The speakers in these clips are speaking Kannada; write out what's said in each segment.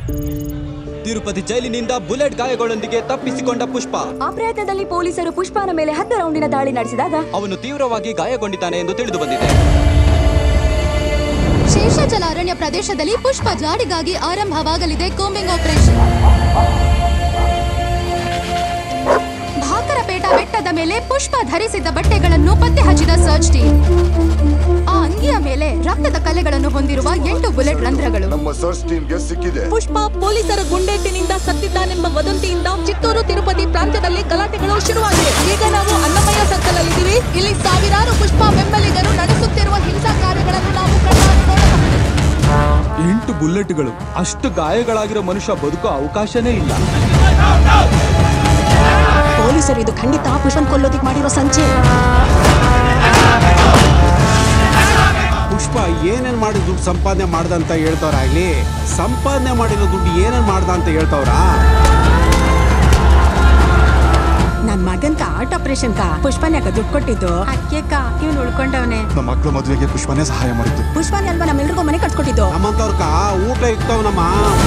ತಿರುಪತಿ ಜೈಲಿನಿಂದ ಬುಲೆಟ್ ಗಾಯಗಳೊಂದಿಗೆ ತಪ್ಪಿಸಿಕೊಂಡ ಪುಷ್ಪ ಆ ಪ್ರಯತ್ನದಲ್ಲಿ ಪೊಲೀಸರು ಪುಷ್ಪನ ಮೇಲೆ ಹತ್ತು ರೌಂಡಿನ ದಾಳಿ ನಡೆಸಿದಾಗ ಅವನು ತೀವ್ರವಾಗಿ ಗಾಯಗೊಂಡಿದ್ದಾನೆ ಎಂದು ತಿಳಿದು ಬಂದಿದೆ ಶೇಷಾಚಲ ಅರಣ್ಯ ಪ್ರದೇಶದಲ್ಲಿ ಪುಷ್ಪ ಜಾಡಿಗಾಗಿ ಆರಂಭವಾಗಲಿದೆ ಕೋಂಬಿಂಗ್ ಆಪರೇಷನ್ ಭಾಕರಪೇಟ ಬೆಟ್ಟದ ಮೇಲೆ ಪುಷ್ಪ ಧರಿಸಿದ್ದ ಬಟ್ಟೆಗಳನ್ನು ಪತ್ತೆ ಹಚ್ಚಿದ ಸರ್ಚ್ ಟೀಮ್ ಆ ಅಂಗಿಯ ಮೇಲೆ ರಕ್ತದ ಕಲೆಗಳನ್ನು ಹೊಂದಿರುವ ಎಂಟು ಬುಲೆಟ್ ರಂಧ್ರಗಳು ನಮ್ಮ ಸರ್ಚ್ ಟೀಮ್ಗೆ ಸಿಕ್ಕಿದೆ ಪುಷ್ಪ ಪೊಲೀಸರ ಗುಂಡೇಟಿನಿಂದ ಸತ್ತಿದ್ದಾನೆಂಬ ವದಂತಿಯಿಂದ ಚಿತ್ತೂರು ತಿರುಪತಿ ಪ್ರಾಂತ್ಯದಲ್ಲಿ ಗಲಾಟೆಗಳು ಶುರುವಾಗಿವೆ ಈಗ ನಾವು ಅನ್ನಮಯ್ಯ ಸರ್ಕಲ್ ಅಲ್ಲಿದ್ದೀವಿ ಇಲ್ಲಿ ಸಾವಿರಾರು ಪುಷ್ಪ ಬೆಂಬಲಿಗರು ನಡೆಸುತ್ತಿರುವ ಹಿಂಸಾ ಕಾರ್ಯಗಳನ್ನು ನಾವು ಕಣ್ಣಾರೆ ನೋಡಬಹುದು ಎಂಟು ಬುಲೆಟ್ಗಳು ಅಷ್ಟು ಗಾಯಗಳಾಗಿರೋ ಮನುಷ್ಯ ಬದುಕೋ ಅವಕಾಶನೇ ಇಲ್ಲ ಪೊಲೀಸರು ಇದು ಖಂಡಿತ ಪುಷ್ಪನ್ ಕೊಲ್ಲೋದಿಕ್ ಮಾಡಿರೋ ಸಂಚೆ ಪುಷ್ಪ ಏನೇನ್ ಮಾಡಿ ದುಡ್ಡು ಸಂಪಾದನೆ ಮಾಡ್ದ ಅಂತ ಹೇಳ್ತವ್ರಾಗ್ಲಿ ಸಂಪಾದನೆ ಮಾಡಿರೋ ದುಡ್ಡು ಏನೇನ್ ಮಾಡ್ದ ಅಂತ ಹೇಳ್ತವ್ರಾ ನನ್ ಮಗನ್ಕ ಆರ್ಟ್ ಆಪರೇಷನ್ ಕಾ ಪುಷ್ಪನ್ಯಾಕ ದುಡ್ಡು ಕೊಟ್ಟಿದ್ದು ಅಕ್ಕೇಕ ಇವ್ನು ಉಳ್ಕೊಂಡವನೆ ನಮ್ಮ ಮಕ್ಕಳ ಮದುವೆಗೆ ಪುಷ್ಪನೇ ಸಹಾಯ ಮಾಡಿದ್ದು ಪುಷ್ಪನೇ ಅಲ್ವಾ ನಮ್ಮೆಲ್ರಿಗೂ ಮನೆ ಕಟ್ಸ್ಕೊಟ್ಟಿದ್ದು ನಮ್ಮಂತವ್ರಕ ಊಟ ಇಕ್ತಾವ್ ನಮ್ಮ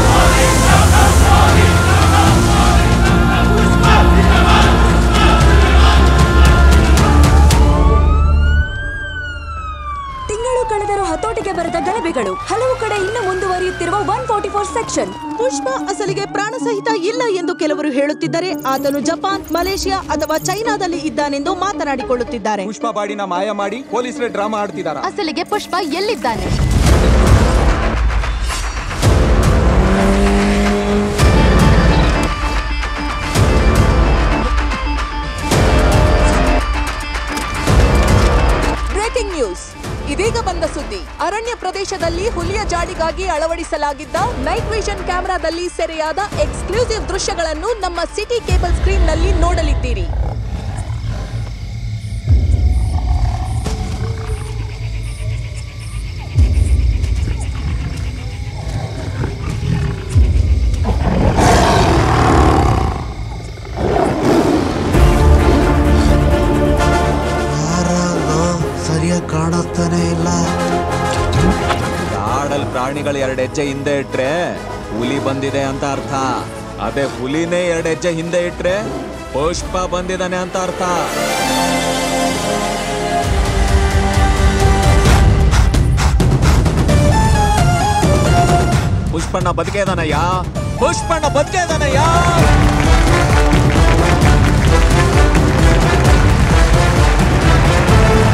ತಿಂಗಳು ಕಳೆದರೂ ಹತೋಟಿಗೆ ಬರದ ಗಲಭೆಗಳು ಹಲವು ಕಡೆ ಇನ್ನು ಮುಂದುವರಿಯುತ್ತಿರುವ one forty four section Pushpa ಅಸಲಿಗೆ ಪ್ರಾಣ ಸಹಿತ ಇಲ್ಲ ಎಂದು ಕೆಲವರು ಹೇಳುತ್ತಿದ್ದರೆ ಆತನು ಜಪಾನ್ ಮಲೇಷಿಯಾ ಅಥವಾ ಚೈನಾದಲ್ಲಿ ಇದ್ದಾನೆಂದು ಮಾತನಾಡಿಕೊಳ್ಳುತ್ತಿದ್ದಾರೆ ಪುಷ್ಪ ಬಾಡಿನ ಮಾಯ ಮಾಡಿ ಪೊಲೀಸರೇ ಡ್ರಾಮಾ ಆಡ್ತಿದಾರ ಅಸಲಿಗೆ ಪುಷ್ಪ ಎಲ್ಲಿದ್ದಾನೆ ಬ್ರೇಕಿಂಗ್ ನ್ಯೂಸ್ ಇದೀಗ ಬಂದ ಸುದ್ದಿ ಅರಣ್ಯ ಪ್ರದೇಶದಲ್ಲಿ ಹುಲಿಯ ಜಾಡಿಗಾಗಿ ಅಳವಡಿಸಲಾಗಿದ್ದ ನೈಟ್ ವಿಷನ್ ಕ್ಯಾಮೆರಾದಲ್ಲಿ ಸೆರೆಯಾದ ಎಕ್ಸ್ಕ್ಲೂಸಿವ್ ದೃಶ್ಯಗಳನ್ನು ನಮ್ಮ ಸಿಟಿ ಕೇಬಲ್ ಸ್ಕ್ರೀನ್ ನಲ್ಲಿ ನೋಡಲಿದ್ದೀರಿ ಸರಿಯಾಗಿ ಕಾಣಿಸ್ತಾನೆ ಇಲ್ಲ ಕಾಡಲ್ ಪ್ರಾಣಿಗಳು ಎರಡು ಹೆಜ್ಜೆ ಹಿಂದೆ ಇಟ್ರೆ ಹುಲಿ ಬಂದಿದೆ ಅಂತ ಅರ್ಥ ಅದೇ ಹುಲಿನೇ ಎರಡು ಹೆಜ್ಜೆ ಹಿಂದೆ ಇಟ್ರೆ ಪುಷ್ಪ ಬಂದಿದ್ದಾನೆ ಅಂತ ಅರ್ಥ ಪುಷ್ಪಣ್ಣ ಬದುಕೆ ಇದಾನಯ್ಯ ಪುಷ್ಪಣ್ಣ ಬದುಕೆ ಇದಾನಯ್ಯ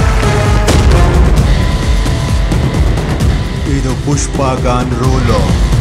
ಇದು ಪುಷ್ಪ ಗಾನ್ ರೂಲು